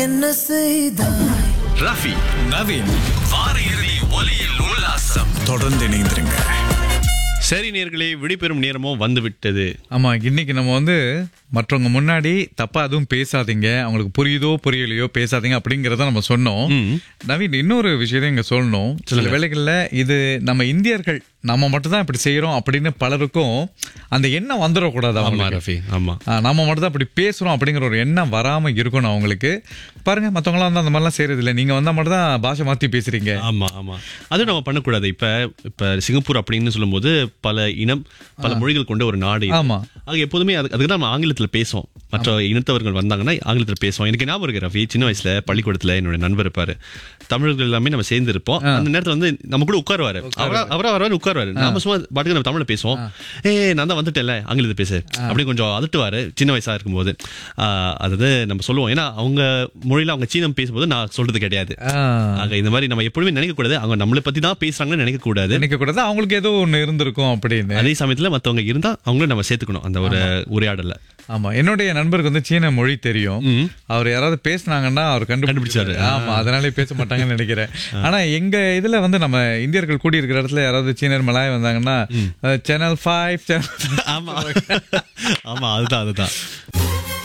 என்ன செய்தாய் ரஃபி நவீன் வார இறுதி ஒலியில் உல்லாசம் தொடர்ந்து இணைந்திருங்க சரி நேர்களே விடைபெறும் நேரமும் வந்து விட்டது ஆமா இன்னைக்கு நம்ம வந்து மற்றவங்க முன்னாடி தப்பா எதுவும் பேசாதீங்க அவங்களுக்கு புரியுதோ புரியலையோ பேசாதீங்க அப்படிங்கறத நம்ம சொன்னோம் நவீன் இன்னொரு விஷயத்தை இங்க சொல்லணும் சில வேளைகள்ல இது நம்ம இந்தியர்கள் நம்ம மட்டும் தான் இப்படி செய்யறோம் அப்படின்னு பலருக்கும் அந்த எண்ணம் வந்துடக்கூடாது ஆமா அவங்களுக்கு ரஃபி ஆமா ஆ, நம்ம மட்டும் தான் அப்படி பேசுறோம் அப்படிங்கிற ஒரு எண்ணம் வராம இருக்கணும் அவங்களுக்கு பாருங்க மத்தவங்களாம் வந்து அந்த மாதிரிலாம் செய்யறது இல்லை நீங்க வந்தா மட்டும் தான் பாஷை மாத்தி பேசுறீங்க ஆமா ஆமா அது நம்ம பண்ணக்கூடாது இப்ப இப்ப சிங்கப்பூர் அப்படின்னு சொல்லும்போது பல இனம் பல மொழிகள் கொண்ட ஒரு நாடு இது. ஆமா. ஆக எப்போதுமே அதுக்கு அதுக்கு தான் நம்ம ஆங்கிலத்துல பேசுவோம் மற்ற இனத்தவர்கள் வந்தாங்கன்னா ஆங்கிலத்துல பேசுவோம் எனக்கு ஞாபகம் இருக்கு ரஃபி சின்ன வயசுல பள்ளிக்கூடத்துல என்னோட நண்பர் இருப்பாரு தமிழர்கள் எல்லாமே நம்ம சேர்ந்து இருப்போம் அந்த நேரத்துல வந்து நம்ம கூட உட்காருவாரு அவரா அவரா வரவாரு உட்காருவாரு நாம சும்மா பாட்டுக்கு நம்ம தமிழ்ல பேசுவோம் ஏ நான் தான் வந்துட்டேன்ல ஆங்கிலத்தை பேசு அப்படி கொஞ்சம் அதட்டுவாரு சின்ன வயசா இருக்கும்போது ஆஹ், அதாவது நம்ம சொல்லுவோம் ஏன்னா அவங்க மொழியில அவங்க சீனம் பேசும்போது நான் சொல்றது கிடையாது ஆ, ஆக இந்த மாதிரி நம்ம எப்பொழுதுமே நினைக்க கூடாது அவங்க நம்மளை பத்தி தான் பேசுறாங்கன்னு நினைக்க கூடாது நினைக்க கூடாது அவங்களுக்கு ஏதோ ஒண்ணு இருந்திருக்கும் அப்படின்னு அதே சமயத்துல மத்தவங்க இருந்தா அவங்களும் நம்ம சேர்த்துக்கணும் அந்த ஒரு உரையாடல ஆமா என்னுடைய நண்பருக்கு வந்து சீன மொழி தெரியும் அவர் யாராவது பேசுனாங்கன்னா அவர் கண்டுபிடிச்சாரு ஆமா அதனாலே பேச மாட்டாங்கன்னு நினைக்கிறேன் ஆனா எங்க இதுல வந்து நம்ம இந்தியர்கள் கூடி இருக்கிற இடத்துல யாராவது சீனர் மலாய் வந்தாங்கன்னா சேனல் ஃபைவ் சேனல் ஆமா ஆமா அதுதான் அதுதான்